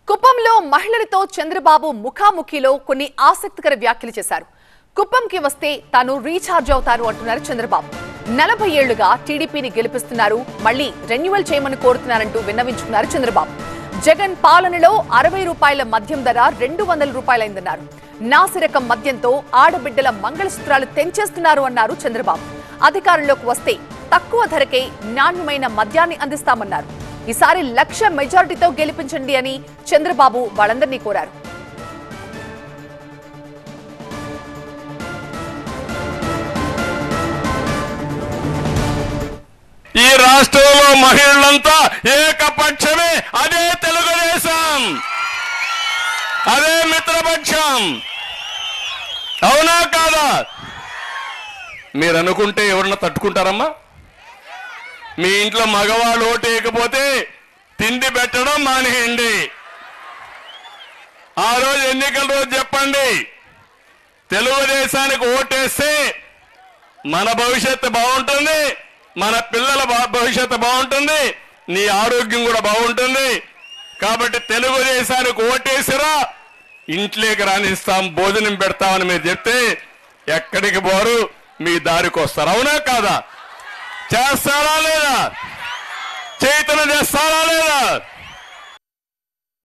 కుప్పంలో మహిళలతో చంద్రబాబు ముఖాముఖిలో కొన్ని ఆసక్తికర వ్యాఖ్యలు చేశారు కుప్పంకి వస్తే తాను రీఛార్జ్ అవుతారు అంటున్నారు చంద్రబాబు నలభై ఏళ్లుగా టీడీపీని గెలిపిస్తున్నారు మళ్ళీ రెన్యువల్ చేయమని కోరుతున్నారంటూ విన్నవించుకున్నారు చంద్రబాబు జగన్ పాలనలో అరవై రూపాయల మద్యం ధర రెండు వందల రూపాయలైందన్నారు నాసిరకం మద్యంతో ఆడబిడ్డల మంగళసూత్రాలు తెంచేస్తున్నారు అన్నారు చంద్రబాబు అధికారంలోకి వస్తే తక్కువ ధరకే నాణ్యమైన మద్యాన్ని అందిస్తామన్నారు ఈసారి లక్ష మెజారిటీతో గెలిపించండి అని చంద్రబాబు వాళ్ళందరినీ కోరారు ఈ రాష్ట్రంలో మహిళలంతా ఏకపక్షమే అదే తెలుగుదేశం అదే మిత్రపక్షం అవునా కాదా మీరు అనుకుంటే ఎవరన్నా తట్టుకుంటారమ్మా మీ ఇంట్లో మగవాళ్ళు ఓటు వేయకపోతే తిండి పెట్టడం మానేయండి ఆ రోజు ఎన్నికల రోజు చెప్పండి తెలుగుదేశానికి ఓటేస్తే మన భవిష్యత్తు బాగుంటుంది మన పిల్లల భ- భవిష్యత్తు బాగుంటుంది నీ ఆరోగ్యం కూడా బాగుంటుంది కాబట్టి తెలుగుదేశానికి ఓటేసిరా ఇంట్లోకి రాణిస్తాం భోజనం పెడతామని మీరు చెప్తే ఎక్కడికి పోరు మీ దారికి వస్తారు అవునా కాదా చేస్తారా లేదా చైతన్య చేస్తారా లేదా